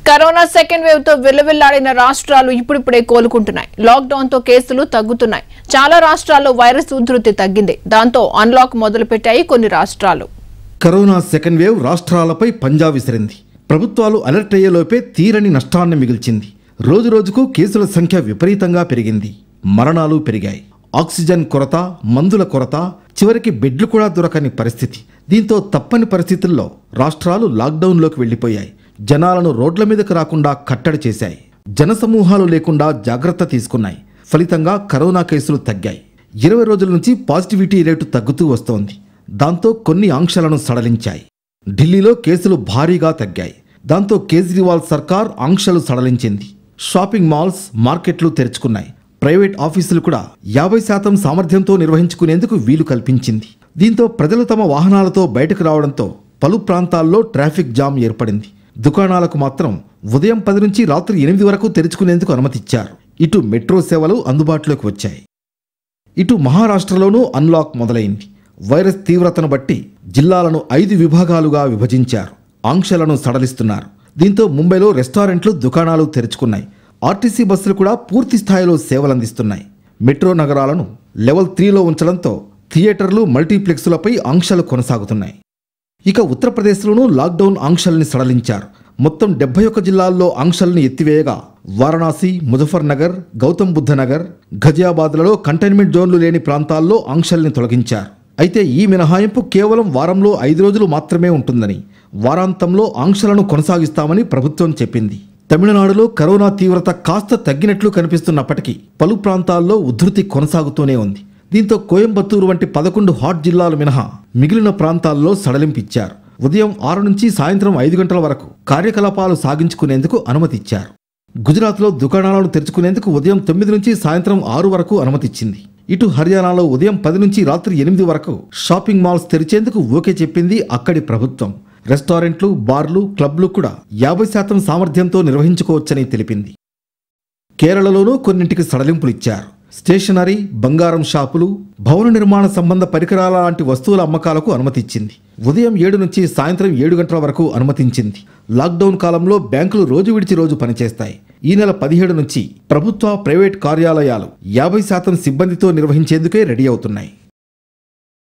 corona second wave తో విలువిల్లాడిన రాష్ట్రాలు ఇప్పుడిప్పుడే కోలుకుంటున్నాయి లాక్డౌన్ తో కేసులు తగ్గుతున్నాయి చాలా రాష్ట్రాల్లో వైరస్ ఉధృతి తగ్గింది దాంతో అన్లాక్ మొదలుపెట్టాయి కొన్ని రాష్ట్రాలు కరోనా సెకండ్ వేవ్ రాష్ట్రాలపై పంజా విసిరింది ప్రభుత్వాలు అలర్ట్ అయ్యేలోపే తీరని నష్టాన్ని మిగిల్చింది రోజురోజుకు కేసుల సంఖ్య విపరీతంగా పెరిగింది మరణాలు పెరిగాయి ఆక్సిజన్ కొరత మందుల కొరత చివరికి బెడ్లు కూడా దొరకని పరిస్థితి దీంతో తప్పని పరిస్థితుల్లో రాష్ట్రాలు లాక్డౌన్లోకి వెళ్లిపోయాయి జనాలను రోడ్ల మీదకు రాకుండా కట్టడి చేశాయి జనసమూహాలు లేకుండా జాగ్రత్త తీసుకున్నాయి ఫలితంగా కరోనా కేసులు తగ్గాయి ఇరవై రోజుల నుంచి పాజిటివిటీ రేటు తగ్గుతూ వస్తోంది దాంతో కొన్ని ఆంక్షలను సడలించాయి ఢిల్లీలో కేసులు భారీగా తగ్గాయి దాంతో కేజ్రీవాల్ సర్కార్ ఆంక్షలు సడలించింది షాపింగ్ మాల్స్ మార్కెట్లు తెరుచుకున్నాయి ప్రైవేట్ ఆఫీసులు కూడా యాభై శాతం సామర్థ్యంతో నిర్వహించుకునేందుకు వీలు కల్పించింది దీంతో ప్రజలు తమ వాహనాలతో బయటకు రావడంతో పలు ప్రాంతాల్లో ట్రాఫిక్ జామ్ ఏర్పడింది దుకాణాలకు మాత్రం ఉదయం పది నుంచి రాత్రి ఎనిమిది వరకు తెరుచుకునేందుకు అనుమతిచ్చారు ఇటు మెట్రో సేవలు అందుబాటులోకి వచ్చాయి ఇటు మహారాష్ట్రలోనూ అన్లాక్ మొదలైంది వైరస్ తీవ్రతను బట్టి జిల్లాలను ఐదు విభాగాలుగా విభజించారు ఆంక్షలను సడలిస్తున్నారు దీంతో ముంబైలో రెస్టారెంట్లు దుకాణాలు తెరుచుకున్నాయి ఆర్టీసీ బస్సులు కూడా పూర్తి స్థాయిలో సేవలందిస్తున్నాయి మెట్రో నగరాలను లెవెల్ త్రీలో ఉంచడంతో థియేటర్లు మల్టీప్లెక్సులపై ఆంక్షలు కొనసాగుతున్నాయి ఇక ఉత్తరప్రదేశ్లోనూ లాక్డౌన్ ఆంక్షల్ని సడలించారు మొత్తం డెబ్బై ఒక్క జిల్లాల్లో ఆంక్షల్ని ఎత్తివేయగా వారణాసి ముజఫర్ నగర్ గౌతమ్ బుద్ధ నగర్ ఘజియాబాద్లలో కంటైన్మెంట్ జోన్లు లేని ప్రాంతాల్లో ఆంక్షల్ని తొలగించారు అయితే ఈ మినహాయింపు కేవలం వారంలో ఐదు రోజులు మాత్రమే ఉంటుందని వారాంతంలో ఆంక్షలను కొనసాగిస్తామని ప్రభుత్వం చెప్పింది తమిళనాడులో కరోనా తీవ్రత కాస్త తగ్గినట్లు కనిపిస్తున్నప్పటికీ పలు ప్రాంతాల్లో ఉధృతి కొనసాగుతూనే ఉంది దీంతో కోయంబత్తూరు వంటి పదకొండు హాట్ జిల్లాలు మినహా మిగిలిన ప్రాంతాల్లో సడలింపిచ్చారు ఉదయం ఆరు నుంచి సాయంత్రం ఐదు గంటల వరకు కార్యకలాపాలు సాగించుకునేందుకు అనుమతిచ్చారు గుజరాత్లో దుకాణాలను తెరుచుకునేందుకు ఉదయం తొమ్మిది నుంచి సాయంత్రం ఆరు వరకు అనుమతిచ్చింది ఇటు హర్యానాలో ఉదయం పది నుంచి రాత్రి ఎనిమిది వరకు షాపింగ్ మాల్స్ తెరిచేందుకు ఓకే చెప్పింది అక్కడి ప్రభుత్వం రెస్టారెంట్లు బార్లు క్లబ్లు కూడా యాభై శాతం సామర్థ్యంతో నిర్వహించుకోవచ్చని తెలిపింది కేరళలోనూ కొన్నింటికి సడలింపులు ఇచ్చారు స్టేషనరీ బంగారం షాపులు భవన నిర్మాణ సంబంధ పరికరాల లాంటి వస్తువుల అమ్మకాలకు అనుమతిచ్చింది ఉదయం ఏడు నుంచి సాయంత్రం ఏడు గంటల వరకు అనుమతించింది లాక్డౌన్ కాలంలో బ్యాంకులు రోజు విడిచి రోజు పనిచేస్తాయి ఈ నెల పదిహేడు నుంచి ప్రభుత్వ ప్రైవేట్ కార్యాలయాలు యాభై శాతం సిబ్బందితో నిర్వహించేందుకే రెడీ అవుతున్నాయి